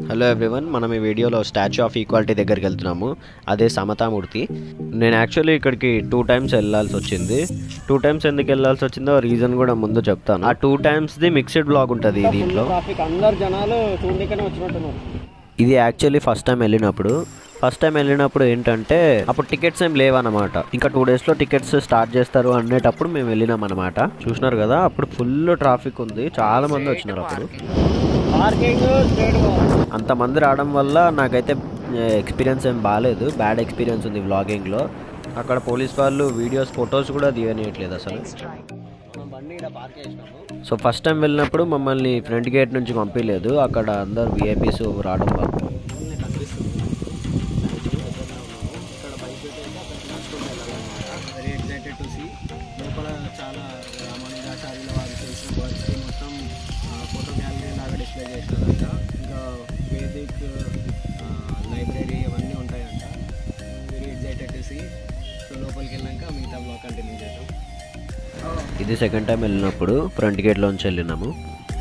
hello everyone మనం ఈ వీడియోలో స్టాచ్యూ ఆఫ్ ఈక్వాలిటీ దగ్గరికి వెళ్తున్నాము అదే సమతామూర్తి నేను యాక్చువల్లీ ఇక్కడికి టూ టైమ్స్ వెళ్ళాల్సి వచ్చింది టూ టైమ్స్ ఎందుకు వెళ్ళాల్సి వచ్చిందో రీజన్ కూడా ముందు చెప్తాను ఆ టూ టైమ్స్ది మిక్స్డ్ బ్లాగ్ ఉంటుంది దీంట్లో ట్రాఫిక్ అందరు జనాలు చూడనికనే వచ్చినట్టున్నారు ఇది యాక్చువల్లీ ఫస్ట్ టైం వెళ్ళినప్పుడు ఫస్ట్ టైం వెళ్ళినప్పుడు ఏంటంటే అప్పుడు టికెట్స్ ఏం లేవన్నమాట ఇంకా టూ డేస్లో టికెట్స్ స్టార్ట్ చేస్తారు అనేటప్పుడు మేము వెళ్ళినాం అనమాట చూసినారు కదా అప్పుడు ఫుల్ ట్రాఫిక్ ఉంది చాలా మంది వచ్చినారు అప్పుడు పార్కింగ్ స్ట్రేట్ అంతమంది రావడం వల్ల నాకైతే ఎక్స్పీరియన్స్ ఏం బాగాలేదు బ్యాడ్ ఎక్స్పీరియన్స్ ఉంది వ్లాగింగ్లో అక్కడ పోలీస్ వాళ్ళు వీడియోస్ ఫొటోస్ కూడా తీయనియట్లేదు అసలు మనం బండి ఇక్కడ పార్క్ చేసినాము సో ఫస్ట్ టైం వెళ్ళినప్పుడు మమ్మల్ని ఫ్రంట్ గేట్ నుంచి పంపించలేదు అక్కడ అందరు విఐపీస్ రావడం వల్ల ఓన్లీ కనిపిస్తుంది ఇక్కడ బైక్ పెట్టేసి అక్కడ నడుచుకుంటూ వెళ్ళాలన్నమాట వెరీ ఎక్సైటెడ్ టు సీ లోపల చాలా రామానుజాచార్యుల వారు చేసిన వర్క్స్ మొత్తం ఫోటో గ్యాలరీ లాగా డిస్ప్లే చేసినారంట ఇంకా వేదిక్ లైబ్రరీ అవన్నీ ఉంటాయంట very excited to see so లోపలికి వెళ్ళాక మిగతా బ్లాక్ కంటిన్యూ చేద్దాం ఇది సెకండ్ టైం వెళ్ళినప్పుడు ఫ్రంట్ గేట్లోంచి వెళ్ళినాము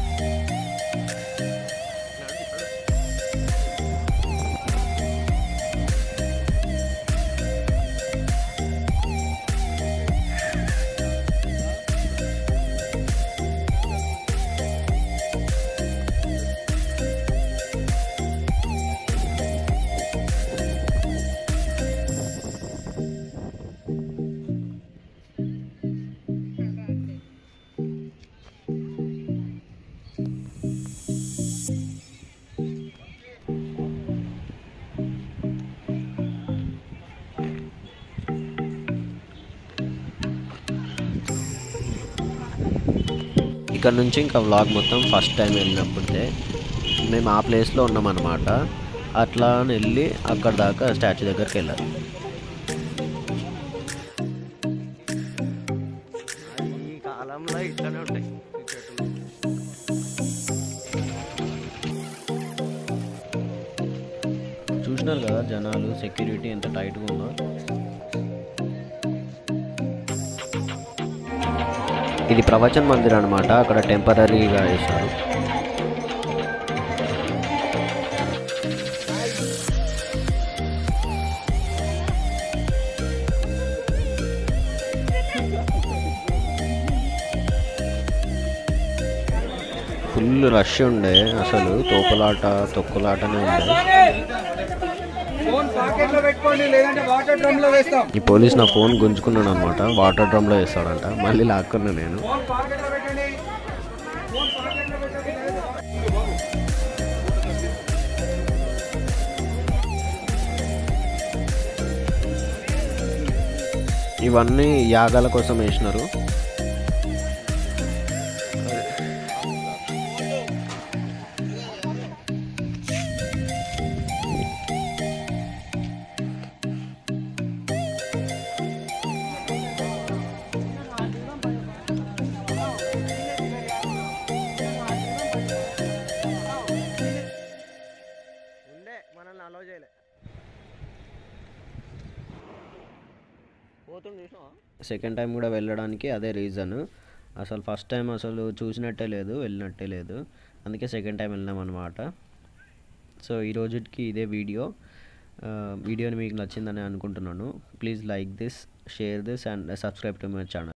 ఇక్కడ నుంచి ఇంకా వ్లాగ్ మొత్తం ఫస్ట్ టైం వెళ్ళినప్పుడే మేము ఆ ప్లేస్లో ఉన్నామన్నమాట అట్లా అని వెళ్ళి అక్కడ దాకా స్టాచ్యూ దగ్గరికి వెళ్ళాలి ఈ కాలంలో ఇట్లనే ఉంటాయి చూసినారు కదా జనాలు సెక్యూరిటీ ఎంత టైట్గా ఉందో ఇది ప్రవచన్ మందిర్ అనమాట అక్కడ టెంపరీగా వేశారు ఫుల్ రష్ ఉండే అసలు తోపులాట తొక్కులాటనే ఉండే ఫోన్ పాకెట్ లో పెట్టుకోండి లేదంటే వాటర్ డ్రమ్ లో వేస్తాం ఈ పోలీస్ నా ఫోన్ గుంజుకున్నాడు అనమాట వాటర్ డ్రమ్లో వేస్తాడంట మళ్ళీ లాక్కున్నా నేను ఫోన్ పాకెట్ లో పెట్టండి ఫోన్ పాకెట్ లో పెట్టండి ఇవన్నీ యాగాల కోసం వేసినారు ఉండే మనల్ని అలౌ చేయలే పోతుంది చూసినావా సెకండ్ టైం కూడా వెళ్ళడానికి అదే రీజన్ అసలు ఫస్ట్ టైం అసలు చూసినట్టే లేదు వెళ్ళినట్టే లేదు అందుకే సెకండ్ టైం వెళ్ళినాం అనమాట సో ఈ రోజుకి ఇదే వీడియో ఆ, వీడియోని మీకు నచ్చిందని అనుకుంటున్నాను please like this share this and subscribe to my channel